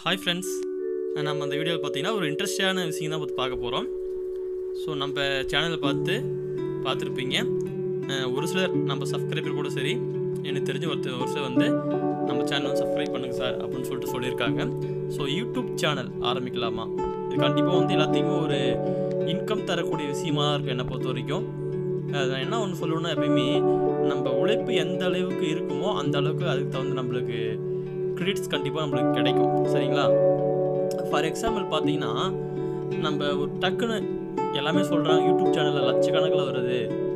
hi friends நம்ம அந்த வீடியோவில் பார்த்தீங்கன்னா ஒரு இன்ட்ரெஸ்டான விஷயம் தான் பார்த்து பார்க்க போகிறோம் ஸோ நம்ம சேனலை பார்த்து பார்த்துருப்பீங்க அஹ் ஒரு சிலர் நம்ம சப்ஸ்கிரைபர் கூட சரி எனக்கு தெரிஞ்ச ஒருத்தர் ஒரு சிலர் வந்து நம்ம சேனல் வந்து சப்ஸ்கிரைப் பண்ணுங்க சார் அப்படின்னு சொல்லிட்டு சொல்லியிருக்காங்க ஸோ யூடியூப் சேனல் ஆரம்பிக்கலாமா இது கண்டிப்பாக வந்து எல்லாத்தையுமே ஒரு இன்கம் தரக்கூடிய விஷயமா தான் இருக்கும் என்னை பொறுத்த வரைக்கும் அஹ் நான் என்ன ஒன்று சொல்லணும்னா எப்பயுமே நம்ம உழைப்பு எந்த அளவுக்கு இருக்குமோ அந்த அளவுக்கு அதுக்கு தகுந்த நம்மளுக்கு கிரெடிட்ஸ் கண்டிப்பாக நம்மளுக்கு கிடைக்கும் சரிங்களா ஃபார் எக்ஸாம்பிள் பார்த்தீங்கன்னா நம்ம ஒரு டக்குன்னு எல்லாமே சொல்கிறாங்க யூடியூப் சேனலில் லட்சக்கணக்கில் வருது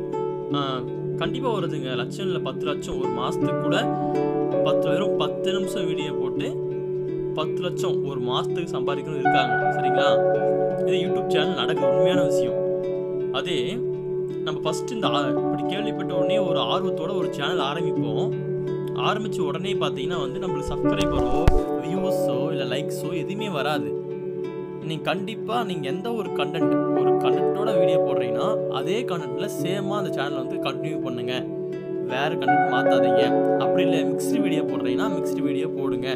கண்டிப்பாக வருதுங்க லட்சம் இல்லை பத்து லட்சம் ஒரு மாதத்துக்கு கூட பத்து வெறும் பத்து நிமிஷம் வீடியோ போட்டு பத்து லட்சம் ஒரு மாதத்துக்கு சம்பாதிக்கணும் இருக்காங்க சரிங்களா இது யூடியூப் சேனல் நடக்குது உண்மையான விஷயம் அதே நம்ம ஃபஸ்ட்டு இந்த ஆ- இப்படி கேள்விப்பட்ட உடனே ஒரு ஆர்வத்தோட ஒரு சேனல் ஆரம்பிப்போம் ஆரம்பித்த உடனே பார்த்தீங்கன்னா வந்து நம்மளுக்கு சப்ஸ்கிரைபரோ வியூவர்ஸோ இல்லை லைக்ஸோ எதுவுமே வராது நீங்கள் கண்டிப்பாக நீங்கள் எந்த ஒரு கண்டென்ட் ஒரு கண்டென்ட்டோட வீடியோ போடுறீங்கன்னா அதே கண்டென்ட்டில் சேமாக அந்த சேனலை வந்து கண்டினியூ பண்ணுங்கள் வேறு கண்டென்ட் மாற்றாதீங்க அப்படி இல்லை மிக்ஸ்டு வீடியோ போடுறீங்கன்னா மிக்ஸ்டு வீடியோ போடுங்க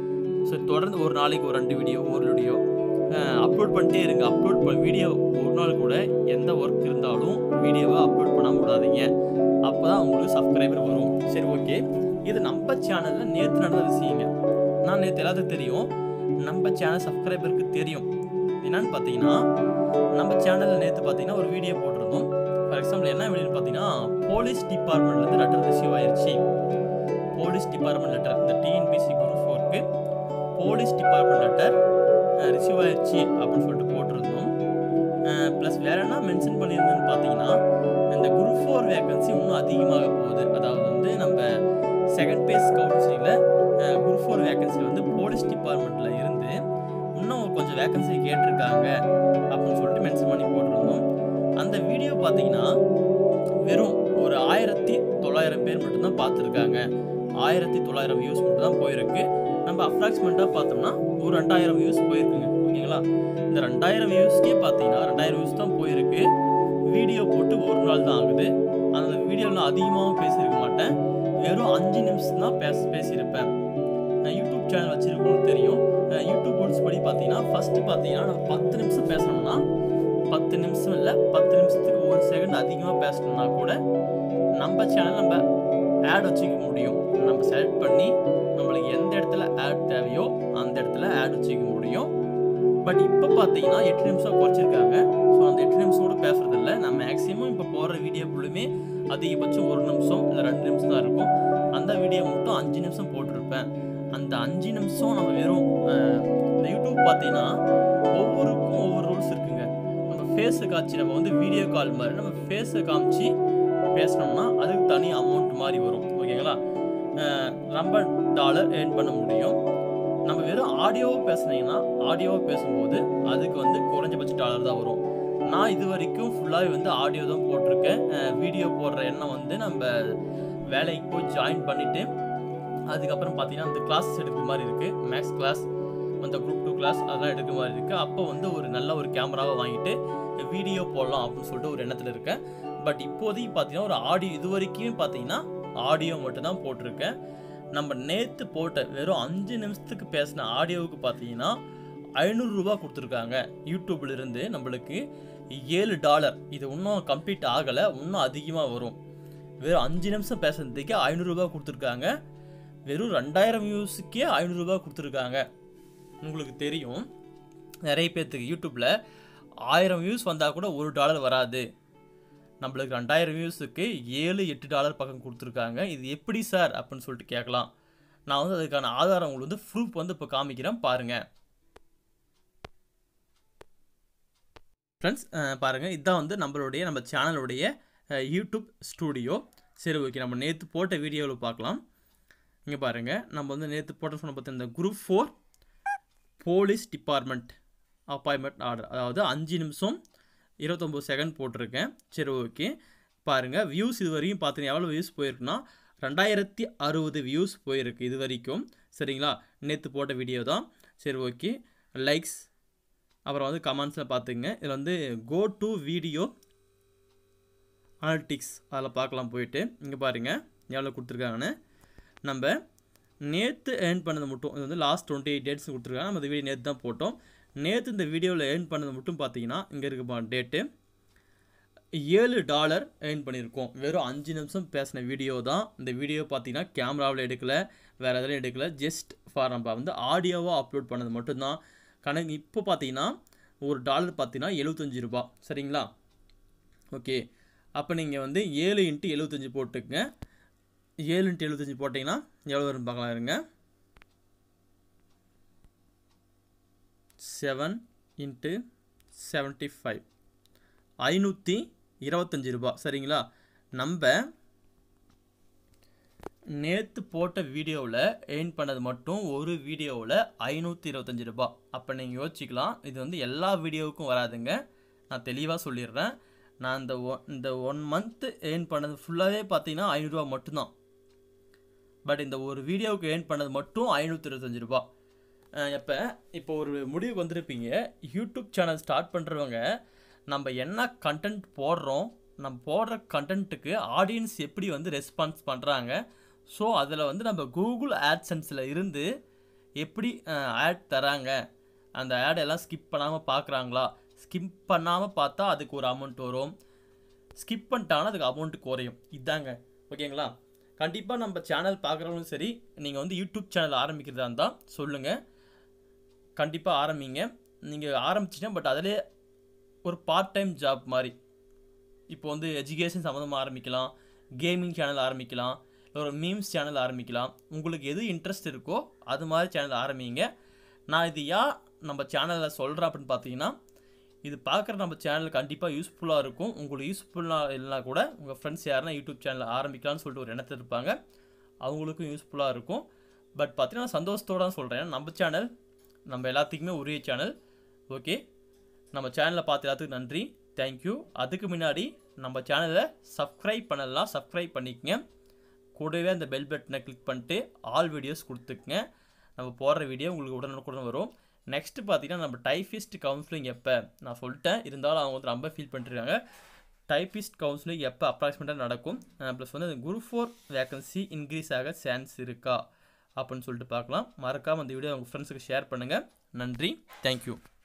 ஸோ தொடர்ந்து ஒரு நாளைக்கு ஒரு ரெண்டு வீடியோ ஒரு வீடியோ அப்லோட் பண்ணிட்டே இருங்க அப்லோட் பண்ண வீடியோ ஒரு நாள் கூட எந்த ஒர்க் இருந்தாலும் வீடியோவை அப்லோட் பண்ணாம விடாதீங்க அப்போ தான் உங்களுக்கு சப்ஸ்கிரைபர் வரும் சரி ஓகே இது நம்ம சேனலில் நேற்று நடந்த விஷயங்க நான் நேற்று எல்லாத்துக்கும் தெரியும் நம்ம சேனல் சப்ஸ்கிரைபருக்கு தெரியும் என்னன்னு பார்த்தீங்கன்னா நம்ம சேனலில் நேற்று பார்த்தீங்கன்னா ஒரு வீடியோ போட்டிருந்தோம் ஃபார் எக்ஸாம்பிள் என்ன வீடியோன்னு பார்த்தீங்கன்னா போலீஸ் டிபார்ட்மெண்ட்லேருந்து லெட்டர் ரிசீவ் ஆயிருச்சு போலீஸ் டிபார்ட்மெண்ட் லெட்டர் இந்த டிஎன்பிசி குரூப் ஃபோருக்கு போலீஸ் டிபார்ட்மெண்ட் லெட்டர் ரிசீவ் ஆயிடுச்சு அப்படின்னு சொல்லிட்டு போட்டிருந்தோம் ப்ளஸ் வேற என்ன மென்ஷன் பண்ணியிருந்தோன்னு பார்த்தீங்கன்னா இந்த குரூப் ஃபோர் வேகன்சி இன்னும் அதிகமாக போகுது அதாவது வந்து நம்ம செகண்ட் பேஸ் கவுன்சிலில் குரூப் ஃபோர் வேகன்சி வந்து போலீஸ் டிபார்ட்மெண்ட்டில் இருந்து இன்னும் கொஞ்சம் வேகன்சி கேட்டிருக்காங்க அப்படின்னு சொல்லிட்டு மென்ஷன் பண்ணி போட்டிருந்தோம் அந்த வீடியோ பார்த்தீங்கன்னா வெறும் ஒரு ஆயிரத்தி தொள்ளாயிரம் பேர் மட்டும்தான் பார்த்துருக்காங்க ஆயிரத்தி தொள்ளாயிரம் வியூஸ் மட்டும் தான் போயிருக்கு நம்ம அப்ராக்சிமேட்டாக பார்த்தோம்னா ஒரு ரெண்டாயிரம் வியூஸ் போயிருக்குங்க ஓகேங்களா இந்த ரெண்டாயிரம் வியூஸ்க்கே பார்த்தீங்கன்னா ரெண்டாயிரம் வியூஸ் தான் போயிருக்கு வீடியோ போட்டு ஒரு நாள் தான் ஆகுது அந்த வீடியோவில் அதிகமாகவும் பேசியிருக்க மாட்டேன் வெறும் அஞ்சு நிமிஷம் தான் பேச பேசியிருப்பேன் நான் யூடியூப் சேனல் வச்சிருக்கோம்னு தெரியும் அஹ் யூடியூப் ரூல்ஸ் படி பார்த்தீங்கன்னா ஃபஸ்ட்டு பார்த்தீங்கன்னா நம்ம பத்து நிமிஷம் பேசணும்னா பத்து நிமிஷம் இல்லை பத்து நிமிஷத்துக்கு ஒரு செகண்ட் அதிகமாக பேசணும்னா கூட நம்ம சேனல் நம்ம ஆட் வச்சுக்க முடியும் நம்ம செலக்ட் பண்ணி நம்மளுக்கு எந்த இடத்துல ஆட் தேவையோ அந்த இடத்துல ஆட் வச்சுக்க முடியும் பட் இப்போ பார்த்தீங்கன்னா எட்டு நிமிஷம் குறைச்சிருக்காங்க ஸோ அந்த எட்டு நிமிஷம் கூட பேசுறதில்ல நான் மேக்ஸிமம் இப்போ போடுற வீடியோ ஃபுல்லுமே அதிகபட்சம் ஒரு நிமிஷம் இல்லை ரெண்டு நிமிஷம் தான் இருக்கும் அந்த வீடியோ மட்டும் அஞ்சு நிமிஷம் போட்டிருப்பேன் அந்த அஞ்சு நிமிஷம் நம்ம வெறும் அஹ், இந்த யூடியூப் பார்த்தீங்கன்னா ஒவ்வொருக்கும் ஒவ்வொரு ரூல்ஸ் இருக்குங்க நம்ம ஃபேஸை காட்சி நம்ம வந்து வீடியோ கால் மாதிரி நம்ம ஃபேஸை காமிச்சு பேசினோம்னா அதுக்கு தனி அமௌண்ட் மாதிரி வரும் ஓகேங்களா அஹ், ரொம்ப டாலர் ஏர்ன் பண்ண முடியும் நம்ம வெறும் ஆடியோவாக பேசுனீங்கன்னா ஆடியோவாக பேசும்போது அதுக்கு வந்து குறைஞ்சபட்ச டாலர் தான் வரும் நான் இது வரைக்கும் ஃபுல்லாகவே வந்து ஆடியோ தான் போட்டிருக்கேன் வீடியோ போடுற எண்ணம் வந்து நம்ம வேலைக்கு போய் ஜாயின் பண்ணிவிட்டு அதுக்கப்புறம் பார்த்தீங்கன்னா அந்த கிளாஸஸ் எடுக்கிற மாதிரி இருக்குது மேக்ஸ் கிளாஸ் அந்த குரூப் டூ கிளாஸ் அதெல்லாம் எடுக்கிற மாதிரி இருக்குது அப்போ வந்து ஒரு நல்ல ஒரு கேமராவை வாங்கிட்டு வீடியோ போடலாம் அப்படின்னு சொல்லிட்டு ஒரு எண்ணத்தில் இருக்கேன் பட் இப்போதைக்கு பார்த்தீங்கன்னா ஒரு ஆடியோ இது வரைக்கும் பார்த்தீங்கன்னா ஆடியோ மட்டும் தான் போட்டிருக்கேன் நம்ம நேற்று போட்ட வெறும் அஞ்சு நிமிஷத்துக்கு பேசின ஆடியோவுக்கு பார்த்தீங்கன்னா ஐநூறுரூபா கொடுத்துருக்காங்க யூடியூப்ல இருந்து நம்மளுக்கு ஏழு டாலர் இது இன்னும் கம்ப்ளீட் ஆகலை இன்னும் அதிகமாக வரும் வெறும் அஞ்சு நிமிஷம் பேசுறதுக்கே ஐநூறுரூபா கொடுத்துருக்காங்க வெறும் ரெண்டாயிரம் வியூஸுக்கே ஐநூறுரூபா கொடுத்துருக்காங்க உங்களுக்கு தெரியும் நிறைய பேர்த்துக்கு யூடியூப்பில் ஆயிரம் வியூஸ் வந்தால் கூட ஒரு டாலர் வராது நம்மளுக்கு ரெண்டாயிரம் வியூஸுக்கு ஏழு எட்டு டாலர் பக்கம் கொடுத்துருக்காங்க இது எப்படி சார் அப்படின்னு சொல்லிட்டு கேட்கலாம் நான் வந்து அதுக்கான ஆதாரம் உங்களுக்கு வந்து ப்ரூஃப் வந்து இப்போ காமிக்கிறேன் பாருங்கள் ஃப்ரெண்ட்ஸ் பாருங்கள் இதுதான் வந்து நம்மளுடைய நம்ம சேனலுடைய அஹ், யூடியூப் ஸ்டூடியோ சரி ஓகே நம்ம நேற்று போட்ட வீடியோவில் பார்க்கலாம் இங்கே பாருங்கள் நம்ம வந்து நேற்று போட்ட சொன்ன பார்த்து இந்த group four police department appointment order அதாவது அஞ்சு நிமிஷம் இருபத்தொம்போது செகண்ட் போட்டிருக்கேன் சரி ஓகே பாருங்கள் வியூஸ் இது வரைக்கும் பார்த்தீங்கன்னா எவ்வளோ வியூஸ் போயிருக்குன்னா ரெண்டாயிரத்தி அறுபது வியூஸ் போயிருக்கு இது வரைக்கும் சரிங்களா நேற்று போட்ட வீடியோ தான் சரி ஓகே லைக்ஸ் அப்புறம் வந்து கமெண்ட்ஸில் பார்த்துங்க இதில் வந்து கோ டு வீடியோ அனலிட்டிக்ஸ் அதில் பார்க்கலாம் போயிட்டு இங்கே பாருங்கள் எவ்வளோ கொடுத்துருக்காங்கன்னு நம்ம நேற்று ஏர்ன் பண்ணது மட்டும் இது வந்து லாஸ்ட் டுவெண்ட்டி எயிட் டேட்ஸ் கொடுத்துருக்காங்க நம்ம இந்த வீடியோ நேற்று தான் போட்டோம் நேற்று இந்த வீடியோவில் ஏர்ன் பண்ணது மட்டும் பார்த்தீங்கன்னா இங்கே இருக்க டேட்டு ஏழு டாலர் ஏர்ன் பண்ணியிருக்கோம் வெறும் அஞ்சு நிமிஷம் பேசின வீடியோ தான் இந்த வீடியோ பார்த்தீங்கன்னா கேமராவில் எடுக்கல வேறு எதுவும் எடுக்கல ஜஸ்ட் ஃபார் நம்ம வந்து ஆடியோவாக அப்லோட் பண்ணது மட்டும்தான் கணக்கு இப்போ பார்த்தீங்கன்னா ஒரு டாலர் பார்த்தீங்கன்னா எழுபத்தஞ்சு ரூபா சரிங்களா ஓகே அப்போ நீங்கள் வந்து ஏழு இன்ட்டு எழுபத்தஞ்சு போட்டுக்கங்க ஏழு இன்ட்டு எழுபத்தஞ்சு போட்டிங்கன்னா எவ்வளோ வரும் பார்க்கலாம் இருங்க செவன் இன்ட்டு செவன்ட்டி ஃபைவ் ஐநூற்றி இருபத்தஞ்சி ரூபா சரிங்களா நம்ம நேற்று போட்ட வீடியோவில் எயின் பண்ணது மட்டும் ஒரு வீடியோவில் ஐநூற்றி இருபத்தஞ்சி ரூபா அப்போ நீங்கள் யோசிச்சுக்கலாம் இது வந்து எல்லா வீடியோவுக்கும் வராதுங்க நான் தெளிவாக சொல்லிடுறேன் நான் இந்த ஒ இந்த ஒன் மந்த்து ஏர்ன் பண்ணது ஃபுல்லாகவே பார்த்தீங்கன்னா ஐநூறுரூவா மட்டும்தான் பட் இந்த ஒரு வீடியோவுக்கு ஏர்ன் பண்ணது மட்டும் ஐநூற்றி இருபத்தஞ்சி ரூபா எப்போ இப்போ ஒரு முடிவுக்கு வந்திருப்பீங்க யூடியூப் சேனல் ஸ்டார்ட் பண்ணுறவங்க நம்ம என்ன கண்டென்ட் போடுறோம் நம்ம போடுற கண்டென்ட்டுக்கு ஆடியன்ஸ் எப்படி வந்து ரெஸ்பான்ஸ் பண்ணுறாங்க ஸோ அதில் வந்து நம்ம கூகுள் ஆட்சன்ஸில் இருந்து எப்படி ஆட் தராங்க அந்த ஆட் எல்லாம் ஸ்கிப் பண்ணாமல் பார்க்குறாங்களா ஸ்கிப் பண்ணாமல் பார்த்தா அதுக்கு ஒரு அமௌண்ட் வரும் ஸ்கிப் பண்ணிட்டாங்கன்னா அதுக்கு அமௌண்ட் குறையும் இதாங்க ஓகேங்களா கண்டிப்பாக நம்ம சேனல் பார்க்குறவங்களும் சரி நீங்கள் வந்து யூடியூப் சேனல் ஆரம்பிக்கிறதா இருந்தால் சொல்லுங்கள் கண்டிப்பாக ஆரம்பிங்க நீங்கள் ஆரம்பிச்சிட்டேன் பட் அதிலே ஒரு பார்ட் டைம் ஜாப் மாதிரி இப்போ வந்து எஜுகேஷன் சம்மந்தமாக ஆரம்பிக்கலாம் கேமிங் சேனல் ஆரம்பிக்கலாம் இல்லை ஒரு மீம்ஸ் சேனல் ஆரம்பிக்கலாம் உங்களுக்கு எது இன்ட்ரெஸ்ட் இருக்கோ அது மாதிரி சேனல் ஆரம்பிங்க நான் இது யா நம்ம சேனலில் சொல்கிறேன் அப்படின்னு பார்த்தீங்கன்னா இது பார்க்குற நம்ம சேனல் கண்டிப்பாக யூஸ்ஃபுல்லாக இருக்கும் உங்களுக்கு யூஸ்ஃபுல்லாக இல்லைனா கூட உங்கள் ஃப்ரெண்ட்ஸ் யாருன்னா யூடியூப் சேனல் ஆரம்பிக்கலாம்னு சொல்லிட்டு ஒரு எண்ணத்தில் இருப்பாங்க அவங்களுக்கும் யூஸ்ஃபுல்லாக இருக்கும் பட் பார்த்தீங்கன்னா சந்தோஷத்தோடு தான் சொல்கிறேன் நம்ம சேனல் நம்ம எல்லாத்துக்குமே உரிய சேனல் ஓகே நம்ம சேனலில் பார்த்த எல்லாத்துக்கும் நன்றி தேங்க்யூ அதுக்கு முன்னாடி நம்ம சேனலை சப்ஸ்கிரைப் பண்ணலாம் சப்ஸ்கிரைப் பண்ணிக்கங்க கூடவே அந்த பெல் பட்டனை கிளிக் பண்ணிட்டு ஆல் வீடியோஸ் கொடுத்துக்குங்க நம்ம போடுற வீடியோ உங்களுக்கு உடனுக்குடன் வரும் நெக்ஸ்ட்டு பார்த்தீங்கன்னா நம்ம டைஃபிஸ்ட் கவுன்சிலிங் எப்போ நான் சொல்லிட்டேன் இருந்தாலும் அவங்க வந்து ரொம்ப ஃபீல் பண்ணிருக்காங்க டைப்பிஸ்ட் கவுன்சிலிங் எப்போ அப்ராக்சிமேட்டாக நடக்கும் ப்ளஸ் வந்து குரூப் ஃபோர் வேகன்சி இன்க்ரீஸ் ஆக சான்ஸ் இருக்கா அப்படின்னு சொல்லிட்டு பார்க்கலாம் மறக்காமல் அந்த வீடியோ உங்கள் ஃப்ரெண்ட்ஸுக்கு ஷேர் பண்ணுங்கள் நன்றி தேங்க்யூ